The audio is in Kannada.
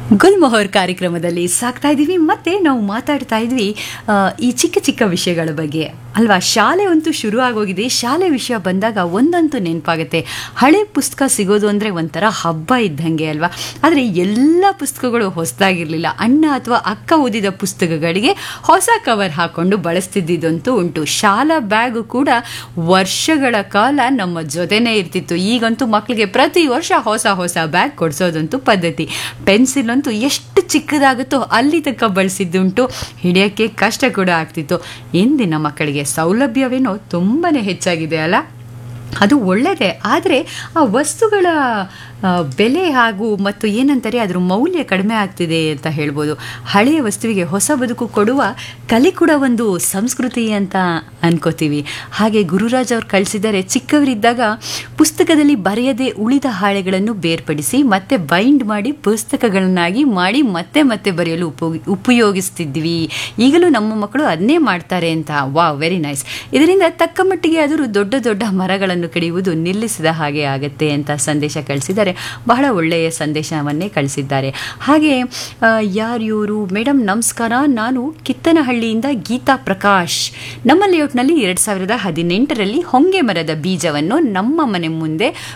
ಗುಲ್ಮೊಹರ್ ಕಾರ್ಯಕ್ರಮದಲ್ಲಿ ಸಾಕ್ತಾ ಇದ್ದೀವಿ ಮತ್ತೆ ನಾವು ಮಾತಾಡ್ತಾ ಇದ್ವಿ ಆ, ಈ ಚಿಕ್ಕ ಚಿಕ್ಕ ವಿಷಯಗಳ ಬಗ್ಗೆ ಅಲ್ವಾ ಶಾಲೆ ಅಂತೂ ಶುರು ಆಗೋಗಿದೆ ಶಾಲೆ ವಿಷಯ ಬಂದಾಗ ಒಂದಂತೂ ನೆನಪಾಗುತ್ತೆ ಹಳೆ ಪುಸ್ತಕ ಸಿಗೋದು ಅಂದರೆ ಒಂಥರ ಹಬ್ಬ ಇದ್ದಂಗೆ ಅಲ್ವಾ ಆದರೆ ಎಲ್ಲ ಪುಸ್ತಕಗಳು ಹೊಸದಾಗಿರಲಿಲ್ಲ ಅಣ್ಣ ಅಥವಾ ಅಕ್ಕ ಓದಿದ ಪುಸ್ತಕಗಳಿಗೆ ಹೊಸ ಕವರ್ ಹಾಕೊಂಡು ಬಳಸ್ತಿದ್ದಂತೂ ಉಂಟು ಶಾಲಾ ಬ್ಯಾಗು ಕೂಡ ವರ್ಷಗಳ ಕಾಲ ನಮ್ಮ ಜೊತೆನೇ ಇರ್ತಿತ್ತು ಈಗಂತೂ ಮಕ್ಕಳಿಗೆ ಪ್ರತಿ ವರ್ಷ ಹೊಸ ಹೊಸ ಬ್ಯಾಗ್ ಕೊಡಿಸೋದಂತೂ ಪದ್ಧತಿ ಪೆನ್ಸಿಲ್ ಅಂತೂ ಎಷ್ಟು ಚಿಕ್ಕದಾಗುತ್ತೋ ಅಲ್ಲಿ ತನಕ ಬಳಸಿದ್ದುಂಟು ಹಿಡಿಯೋಕ್ಕೆ ಕಷ್ಟ ಕೂಡ ಆಗ್ತಿತ್ತು ಇಂದಿನ ಮಕ್ಕಳಿಗೆ ಸೌಲಭ್ಯವೇನೋ ತುಂಬಾನೇ ಹೆಚ್ಚಾಗಿದೆ ಅಲ್ಲ ಅದು ಒಳ್ಳೆಯದೇ ಆದರೆ ಆ ವಸ್ತುಗಳ ಆ, ಬೆಲೆ ಹಾಗೂ ಮತ್ತು ಏನಂತಾರೆ ಅದ್ರ ಮೌಲ್ಯ ಕಡಿಮೆ ಆಗ್ತಿದೆ ಅಂತ ಹೇಳ್ಬೋದು ಹಳೆಯ ವಸ್ತುವಿಗೆ ಹೊಸ ಬದುಕು ಕೊಡುವ ಕಲೆ ಕೂಡ ಒಂದು ಸಂಸ್ಕೃತಿ ಅಂತ ಅನ್ಕೋತೀವಿ ಹಾಗೆ ಗುರುರಾಜ್ ಅವ್ರು ಕಳಿಸಿದರೆ ಚಿಕ್ಕವರಿದ್ದಾಗ ಪುಸ್ತಕದಲ್ಲಿ ಬರೆಯದೆ ಉಳಿದ ಹಾಳೆಗಳನ್ನು ಬೇರ್ಪಡಿಸಿ ಮತ್ತೆ ಬೈಂಡ್ ಮಾಡಿ ಪುಸ್ತಕಗಳನ್ನಾಗಿ ಮಾಡಿ ಮತ್ತೆ ಮತ್ತೆ ಬರೆಯಲು ಉಪಯೋಗಿ ಉಪಯೋಗಿಸ್ತಿದ್ವಿ ಈಗಲೂ ನಮ್ಮ ಮಕ್ಕಳು ಅದನ್ನೇ ಮಾಡ್ತಾರೆ ಅಂತ ವಾವ್ ವೆರಿ ನೈಸ್ ಇದರಿಂದ ತಕ್ಕ ಮಟ್ಟಿಗೆ ಆದರೂ ದೊಡ್ಡ ದೊಡ್ಡ ಮರಗಳನ್ನು ಕಡಿಯುವುದು ನಿಲ್ಲಿಸಿದ ಹಾಗೆ ಆಗತ್ತೆ ಅಂತ ಸಂದೇಶ ಕಳಿಸಿದ್ದಾರೆ ಬಹಳ ಒಳ್ಳೆಯ ಸಂದೇಶವನ್ನೇ ಕಳಿಸಿದ್ದಾರೆ ಹಾಗೆ ಆ, ಯಾರು ಇವರು ಮೇಡಮ್ ನಮಸ್ಕಾರ ನಾನು ಕಿತ್ತನಹಳ್ಳಿಯಿಂದ ಗೀತಾ ಪ್ರಕಾಶ್ ನಮ್ಮ ಲೇಔಟ್ನಲ್ಲಿ ಎರಡು ಸಾವಿರದ ಹದಿನೆಂಟರಲ್ಲಿ ಹೊಂಗೆ ಮರದ ಬೀಜವನ್ನು ನಮ್ಮ ಮನೆ ಮುಂದೆ